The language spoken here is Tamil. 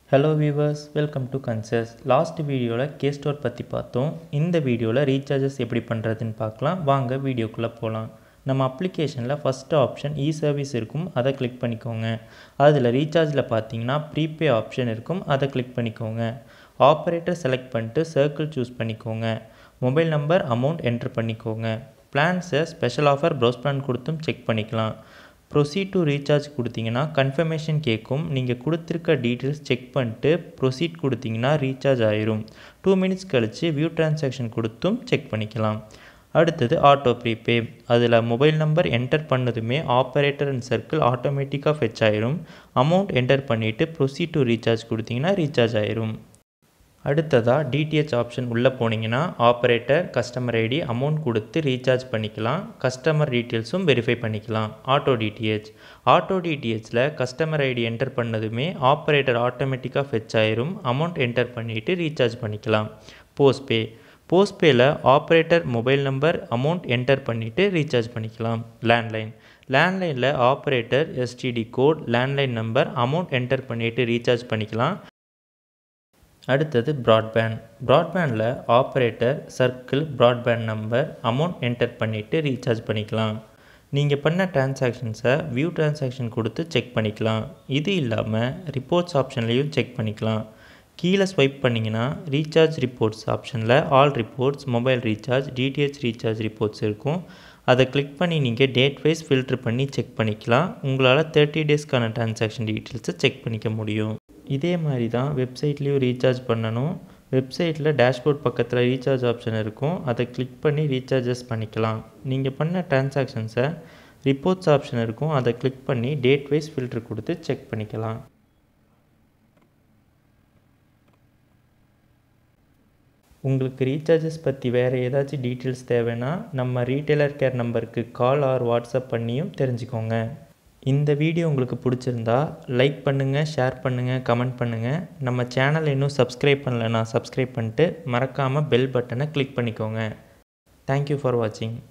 ஹலோ வியூவர்ஸ் வெல்கம் டு கன்சஸ் லாஸ்ட் வீடியோவில் கே ஸ்டோர் பற்றி பார்த்தோம் இந்த வீடியோவில் ரீசார்ஜஸ் எப்படி பண்ணுறதுன்னு பார்க்கலாம் வாங்க வீடியோக்குள்ளே போகலாம் நம்ம அப்ளிகேஷனில் ஃபஸ்ட்டு ஆப்ஷன் இ சர்வீஸ் இருக்கும் அதை கிளிக் பண்ணிக்கோங்க அதில் ரீசார்ஜில் பார்த்தீங்கன்னா ப்ரீபே ஆப்ஷன் இருக்கும் அதை கிளிக் பண்ணிக்கோங்க ஆப்ரேட்டர் செலக்ட் பண்ணிட்டு சர்க்கிள் சூஸ் பண்ணிக்கோங்க மொபைல் நம்பர் அமௌண்ட் என்ட்ரு பண்ணிக்கோங்க பிளான்ஸை ஸ்பெஷல் ஆஃபர் ப்ரௌஸ் பிளான் கொடுத்தும் செக் பண்ணிக்கலாம் ப்ரொசீட் டு ரீசார்ஜ் கொடுத்தீங்கன்னா கன்ஃபர்மேஷன் கேட்கும் நீங்கள் கொடுத்துருக்க டீட்டெயில்ஸ் செக் பண்ணிட்டு ப்ரொசீட் கொடுத்தீங்கன்னா ரீசார்ஜ் ஆயிரும் டூ மினிட்ஸ் கழித்து வியூ டிரான்சாக்ஷன் கொடுத்தும் செக் பண்ணிக்கலாம் அடுத்தது ஆட்டோ ப்ரீபே அதில் மொபைல் நம்பர் என்டர் பண்ணதுமே ஆப்ரேட்டர் அண்ட் சர்க்கிள் ஆட்டோமேட்டிக்காக ஃபெச் ஆயிரும் அமௌண்ட் என்டர் பண்ணிவிட்டு ப்ரொசீட் டு ரீசார்ஜ் கொடுத்தீங்கன்னா ரீசார்ஜ் ஆயிரும் அடுத்ததாக டிடிஹெச் ஆப்ஷன் உள்ளே போனீங்கன்னா ஆப்ரேட்டர் கஸ்டமர் ஐடி அமௌண்ட் கொடுத்து ரீசார்ஜ் பண்ணிக்கலாம் கஸ்டமர் டீட்டெயில்ஸும் வெரிஃபை பண்ணிக்கலாம் ஆட்டோ டிடிஹெச் ஆட்டோ டிடிஹெச்சில் கஸ்டமர் ஐடி என்டர் பண்ணதுமே ஆப்ரேட்டர் ஆட்டோமேட்டிக்காக ஃபெச் ஆயிரும் அமௌண்ட் என்டர் பண்ணிவிட்டு ரீசார்ஜ் பண்ணிக்கலாம் போஸ்ட்பே போஸ்ட்பேயில் operator mobile number amount enter பண்ணிவிட்டு ரீசார்ஜ் பண்ணிக்கலாம் லேண்ட்லைன் லேண்ட்லைனில் operator STD code landline number amount enter பண்ணிவிட்டு ரீசார்ஜ் பண்ணிக்கலாம் அடுத்தது ப்ராட்பேண்ட் ப்ராட்பேண்டில் operator circle broadband number amount enter பண்ணிவிட்டு ரீசார்ஜ் பண்ணிக்கலாம் நீங்கள் பண்ண டிரான்சாக்ஷன்ஸை வியூ டிரான்சாக்ஷன் கொடுத்து செக் பண்ணிக்கலாம் இது இல்லாமல் ரிப்போர்ட்ஸ் ஆப்ஷன்லேயும் செக் பண்ணிக்கலாம் கீழே ஸ்வைப் பண்ணிங்கன்னா ரீசார்ஜ் ரிப்போர்ட்ஸ் ஆப்ஷனில் all reports mobile recharge DTH recharge reports இருக்கும் அதை கிளிக் பண்ணி நீங்கள் டேட் வைஸ் ஃபில்ட்ரு பண்ணி செக் பண்ணிக்கலாம் உங்களால் தேர்ட்டி டேஸ்க்கான டிரான்சாக்ஷன் டீட்டெயில்ஸை செக் பண்ணிக்க முடியும் இதே மாதிரி தான் வெப்சைட்லேயும் ரீசார்ஜ் பண்ணணும் வெப்சைட்டில் டேஷ்போர்ட் பக்கத்தில் ரீசார்ஜ் ஆப்ஷன் இருக்கும் அதை கிளிக் பண்ணி ரீசார்ஜஸ் பண்ணிக்கலாம் நீங்கள் பண்ண டிரான்சாக்ஷன்ஸை ரிப்போர்ட்ஸ் ஆப்ஷன் இருக்கும் அதை கிளிக் பண்ணி டேட் வைஸ் ஃபில்ட்ரு கொடுத்து செக் பண்ணிக்கலாம் உங்களுக்கு ரீசார்ஜஸ் பற்றி வேறு ஏதாச்சும் டீட்டெயில்ஸ் தேவைன்னா நம்ம ரீட்டைலர் கேர் நம்பருக்கு கால் ஆர் வாட்ஸ்அப் பண்ணியும் தெரிஞ்சுக்கோங்க இந்த வீடியோ உங்களுக்கு பிடிச்சிருந்தா லைக் பண்ணுங்கள் ஷேர் பண்ணுங்கள் கமெண்ட் பண்ணுங்கள் நம்ம சேனல் இன்னும் சப்ஸ்கிரைப் பண்ணலைன்னா சப்ஸ்கிரைப் பண்ணிட்டு மறக்காமல் பெல் பட்டனை கிளிக் பண்ணிக்கோங்க தேங்க்யூ ஃபார் வாட்சிங்